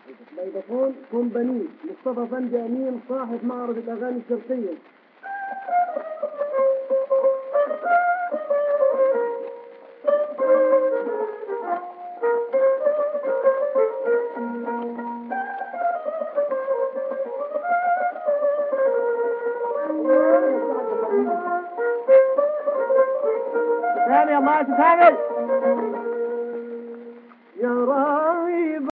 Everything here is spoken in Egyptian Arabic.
ميدفون كومباني مصطفى فندي أمين صاحب معرض الأغاني الشرقية ثاني الله تتعامل